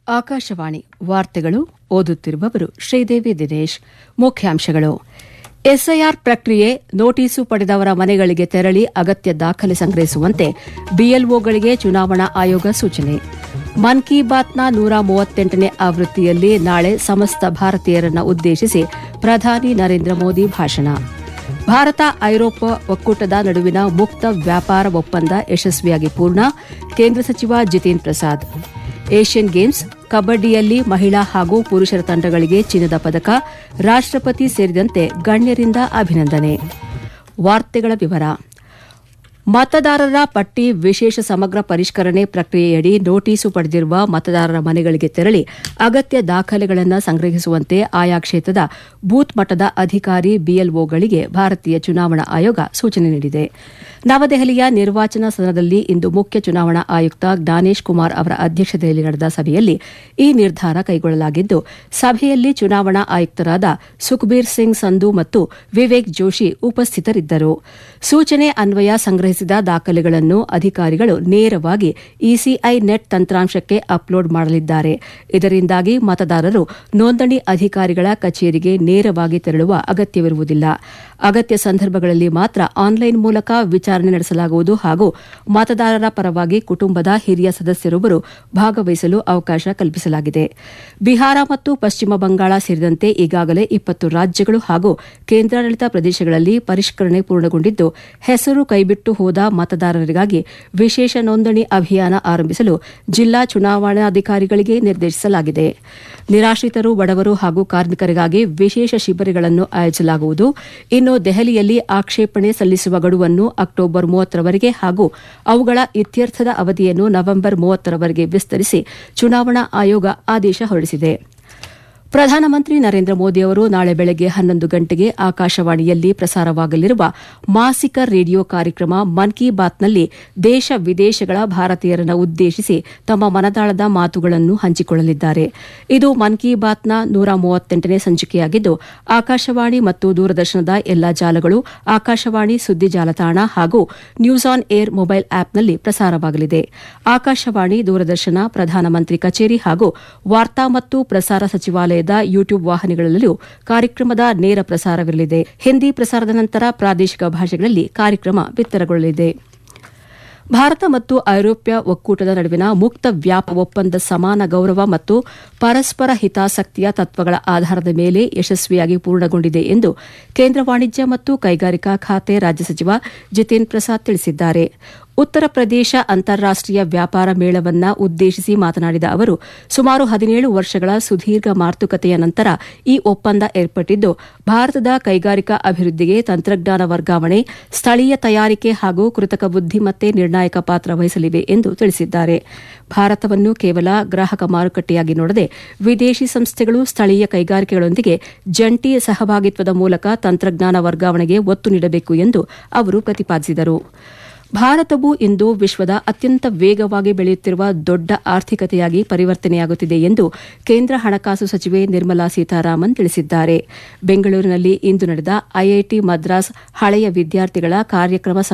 ಆಕಾಶವಾಣಿ ವಾರ್ತೆಗಳು ಓದುತ್ತಿರುವವರು ಶ್ರೀದೇವಿ ದಿನೇಶ್ ಮುಖ್ಯಾಂಶಗಳು ಎಸ್ಐಆರ್ ಪ್ರಕ್ರಿಯೆ ನೋಟಿಸು ಪಡೆದವರ ಮನೆಗಳಿಗೆ ತೆರಳಿ ಅಗತ್ಯ ದಾಖಲೆ ಸಂಗ್ರಹಿಸುವಂತೆ ಬಿಎಲ್ಒಗಳಿಗೆ ಚುನಾವಣಾ ಆಯೋಗ ಸೂಚನೆ ಮನ್ ಕಿ ಬಾತ್ನ ನೂರ ಮೂವತ್ತೆಂಟನೇ ಆವೃತ್ತಿಯಲ್ಲಿ ನಾಳೆ ಸಮಸ್ತ ಭಾರತೀಯರನ್ನು ಉದ್ದೇಶಿಸಿ ಪ್ರಧಾನಿ ನರೇಂದ್ರ ಮೋದಿ ಭಾಷಣ ಭಾರತ ಐರೋಪ್ಯ ಒಕ್ಕೂಟದ ನಡುವಿನ ಮುಕ್ತ ವ್ಯಾಪಾರ ಒಪ್ಪಂದ ಯಶಸ್ವಿಯಾಗಿ ಪೂರ್ಣ ಕೇಂದ್ರ ಸಚಿವ ಜಿತೇಂದ್ರ ಪ್ರಸಾದ್ ಏಷ್ಯನ್ ಗೇಮ್ಸ್ ಕಬಡ್ಡಿಯಲ್ಲಿ ಮಹಿಳಾ ಹಾಗೂ ಪುರುಷರ ತಂಡಗಳಿಗೆ ಚಿನ್ನದ ಪದಕ ರಾಷ್ಟಪತಿ ಸೇರಿದಂತೆ ಗಣ್ಯರಿಂದ ಅಭಿನಂದನೆ ವಾರ್ತೆಗಳ ವಿವರ ಮತದಾರರ ಪಟ್ಟಿ ವಿಶೇಷ ಸಮಗ್ರ ಪರಿಷ್ಕರಣೆ ಪ್ರಕ್ರಿಯೆಯಡಿ ನೋಟಿಸು ಪಡೆದಿರುವ ಮತದಾರರ ಮನೆಗಳಿಗೆ ತೆರಳಿ ಅಗತ್ಯ ದಾಖಲೆಗಳನ್ನು ಸಂಗ್ರಹಿಸುವಂತೆ ಆಯಾ ಕ್ಷೇತ್ರದ ಬೂತ್ ಮಟ್ಟದ ಅಧಿಕಾರಿ ಬಿಎಲ್ಒಗಳಿಗೆ ಭಾರತೀಯ ಚುನಾವಣಾ ಆಯೋಗ ಸೂಚನೆ ನೀಡಿದೆ ನವದೆಹಲಿಯ ನಿರ್ವಾಚನ ಸದನದಲ್ಲಿ ಇಂದು ಮುಖ್ಯ ಚುನಾವಣಾ ಆಯುಕ್ತ ಜ್ಞಾನೇಶ್ ಕುಮಾರ್ ಅವರ ಅಧ್ಯಕ್ಷತೆಯಲ್ಲಿ ನಡೆದ ಸಭೆಯಲ್ಲಿ ಈ ನಿರ್ಧಾರ ಕೈಗೊಳ್ಳಲಾಗಿದ್ದು ಸಭೆಯಲ್ಲಿ ಚುನಾವಣಾ ಆಯುಕ್ತರಾದ ಸುಖ್ಬೀರ್ ಸಿಂಗ್ ಸಂಧು ಮತ್ತು ವಿವೇಕ್ ಜೋಶಿ ಉಪಸ್ಥಿತರಿದ್ದರು ಸೂಚನೆ ಅನ್ವಯ ಸಂಗ್ರಹಿಸಿದ ದಾಖಲೆಗಳನ್ನು ಅಧಿಕಾರಿಗಳು ನೇರವಾಗಿ ಇಸಿಐ ನೆಟ್ ತಂತ್ರಾಂಶಕ್ಕೆ ಅಪ್ಲೋಡ್ ಮಾಡಲಿದ್ದಾರೆ ಇದರಿಂದಾಗಿ ಮತದಾರರು ನೋಂದಣಿ ಅಧಿಕಾರಿಗಳ ಕಚೇರಿಗೆ ನೇರವಾಗಿ ತೆರಳುವ ಅಗತ್ಯವಿರುವುದಿಲ್ಲ ಅಗತ್ಯ ಸಂದರ್ಭಗಳಲ್ಲಿ ಮಾತ್ರ ಆನ್ಲೈನ್ ಮೂಲಕ ವಿಚಾರಣೆ ನಡೆಸಲಾಗುವುದು ಹಾಗೂ ಮತದಾರರ ಪರವಾಗಿ ಕುಟುಂಬದ ಹಿರಿಯ ಸದಸ್ಯರೊಬ್ಬರು ಭಾಗವಹಿಸಲು ಅವಕಾಶ ಕಲ್ಪಿಸಲಾಗಿದೆ ಬಿಹಾರ ಮತ್ತು ಪಶ್ಚಿಮ ಬಂಗಾಳ ಸೇರಿದಂತೆ ಈಗಾಗಲೇ ಇಪ್ಪತ್ತು ರಾಜ್ಯಗಳು ಹಾಗೂ ಕೇಂದ್ರಾಡಳಿತ ಪ್ರದೇಶಗಳಲ್ಲಿ ಪರಿಷ್ಕರಣೆ ಪೂರ್ಣಗೊಂಡಿದ್ದು ಹೆಸರು ಕೈಬಿಟ್ಟು ಹೋದ ಮತದಾರರಿಗಾಗಿ ವಿಶೇಷ ನೋಂದಣಿ ಅಭಿಯಾನ ಆರಂಭಿಸಲು ಜಿಲ್ಲಾ ಚುನಾವಣಾಧಿಕಾರಿಗಳಿಗೆ ನಿರ್ದೇಶಿಸಲಾಗಿದೆ ನಿರಾಶ್ರಿತರು ಬಡವರು ಹಾಗೂ ಕಾರ್ಮಿಕರಿಗಾಗಿ ವಿಶೇಷ ಶಿಬಿರಗಳನ್ನು ಆಯೋಜಿಸಲಾಗುವುದು ಇನ್ನು ದೆಹಲಿಯಲ್ಲಿ ಆಕ್ಷೇಪಣೆ ಸಲ್ಲಿಸುವ ಗಡುವನ್ನು ಅಕ್ಟೋಬರ್ ಮೂವತ್ತರವರೆಗೆ ಹಾಗೂ ಅವುಗಳ ಇತ್ಯರ್ಥದ ಅವಧಿಯನ್ನು ನವೆಂಬರ್ ಮೂವತ್ತರವರೆಗೆ ವಿಸ್ತರಿಸಿ ಚುನಾವಣಾ ಆಯೋಗ ಆದೇಶ ಹೊರಡಿಸಿದೆ ಪ್ರಧಾನಮಂತ್ರಿ ನರೇಂದ್ರ ಮೋದಿ ಅವರು ನಾಳೆ ಬೆಳಗ್ಗೆ ಹನ್ನೊಂದು ಗಂಟೆಗೆ ಆಕಾಶವಾಣಿಯಲ್ಲಿ ಪ್ರಸಾರವಾಗಲಿರುವ ಮಾಸಿಕ ರೇಡಿಯೋ ಕಾರ್ಯಕ್ರಮ ಮನ್ ಕಿ ಬಾತ್ನಲ್ಲಿ ದೇಶ ವಿದೇಶಗಳ ಭಾರತೀಯರನ್ನು ಉದ್ದೇಶಿಸಿ ತಮ್ಮ ಮನದಾಳದ ಮಾತುಗಳನ್ನು ಹಂಚಿಕೊಳ್ಳಲಿದ್ದಾರೆ ಇದು ಮನ್ ಕಿ ಬಾತ್ನ ನೂರ ಮೂವತ್ತೆಂಟನೇ ಸಂಚಿಕೆಯಾಗಿದ್ದು ಆಕಾಶವಾಣಿ ಮತ್ತು ದೂರದರ್ಶನದ ಎಲ್ಲಾ ಜಾಲಗಳು ಆಕಾಶವಾಣಿ ಸುದ್ದಿ ಜಾಲತಾಣ ಹಾಗೂ ನ್ಯೂಸ್ ಆನ್ ಏರ್ ಮೊಬೈಲ್ ಆಪ್ನಲ್ಲಿ ಪ್ರಸಾರವಾಗಲಿದೆ ಆಕಾಶವಾಣಿ ದೂರದರ್ಶನ ಪ್ರಧಾನಮಂತ್ರಿ ಕಚೇರಿ ಹಾಗೂ ವಾರ್ತಾ ಮತ್ತು ಪ್ರಸಾರ ಸಚಿವಾಲಯ ಯೂಟ್ಯೂಬ್ ವಾಹಿನಿಗಳಲ್ಲೂ ಕಾರ್ಯಕ್ರಮದ ನೇರ ಪ್ರಸಾರವಿರಲಿದೆ ಹಿಂದಿ ಪ್ರಸಾರದ ನಂತರ ಪ್ರಾದೇಶಿಕ ಭಾಷೆಗಳಲ್ಲಿ ಕಾರ್ಯಕ್ರಮ ಬಿತ್ತರಗೊಳ್ಳಲಿದೆ ಭಾರತ ಮತ್ತು ಐರೋಪ್ಯ ಒಕ್ಕೂಟದ ನಡುವಿನ ಮುಕ್ತ ವ್ಯಾಪ ಒಪ್ಪಂದ ಸಮಾನ ಗೌರವ ಮತ್ತು ಪರಸ್ಪರ ಹಿತಾಸಕ್ತಿಯ ತತ್ವಗಳ ಆಧಾರದ ಮೇಲೆ ಯಶಸ್ವಿಯಾಗಿ ಪೂರ್ಣಗೊಂಡಿದೆ ಎಂದು ಕೇಂದ್ರ ವಾಣಿಜ್ಯ ಮತ್ತು ಕೈಗಾರಿಕಾ ಖಾತೆ ರಾಜ್ಯ ಸಚಿವ ಜಿತೇಂದ್ರ ಪ್ರಸಾದ್ ತಿಳಿಸಿದ್ದಾರೆ ಉತ್ತರ ಪ್ರದೇಶ ಅಂತಾರಾಷ್ಟೀಯ ವ್ಯಾಪಾರ ಮೇಳವನ್ನ ಉದ್ದೇಶಿಸಿ ಮಾತನಾಡಿದ ಅವರು ಸುಮಾರು ಹದಿನೇಳು ವರ್ಷಗಳ ಸುದೀರ್ಘ ಮಾತುಕತೆಯ ನಂತರ ಈ ಒಪ್ಪಂದ ಏರ್ಪಟ್ಟಿದ್ದು ಭಾರತದ ಕೈಗಾರಿಕಾ ಅಭಿವೃದ್ಧಿಗೆ ತಂತ್ರಜ್ಞಾನ ವರ್ಗಾವಣೆ ಸ್ಥಳೀಯ ತಯಾರಿಕೆ ಹಾಗೂ ಕೃತಕ ಬುದ್ದಿಮತ್ತೆ ನಿರ್ಣಾಯಕ ಪಾತ್ರ ವಹಿಸಲಿವೆ ಎಂದು ತಿಳಿಸಿದ್ದಾರೆ ಭಾರತವನ್ನು ಕೇವಲ ಗ್ರಾಹಕ ಮಾರುಕಟ್ಟೆಯಾಗಿ ನೋಡದೆ ವಿದೇಶಿ ಸಂಸ್ಥೆಗಳು ಸ್ಥಳೀಯ ಕೈಗಾರಿಕೆಗಳೊಂದಿಗೆ ಜಂಟಿ ಸಹಭಾಗಿತ್ವದ ಮೂಲಕ ತಂತ್ರಜ್ಞಾನ ವರ್ಗಾವಣೆಗೆ ಒತ್ತು ನೀಡಬೇಕು ಎಂದು ಅವರು ಪ್ರತಿಪಾದಿಸಿದರು ಭಾರತವು ಇಂದು ವಿಶ್ವದ ಅತ್ಯಂತ ವೇಗವಾಗಿ ಬೆಳೆಯುತ್ತಿರುವ ದೊಡ್ಡ ಆರ್ಥಿಕತೆಯಾಗಿ ಪರಿವರ್ತನೆಯಾಗುತ್ತಿದೆ ಎಂದು ಕೇಂದ್ರ ಹಣಕಾಸು ಸಚಿವೆ ನಿರ್ಮಲಾ ಸೀತಾರಾಮನ್ ತಿಳಿಸಿದ್ದಾರೆ ಬೆಂಗಳೂರಿನಲ್ಲಿ ಇಂದು ನಡೆದ ಐಐಟಿ ಮದ್ರಾಸ್ ಹಳೆಯ ವಿದ್ಯಾರ್ಥಿಗಳ ಕಾರ್ಯಕ್ರಮ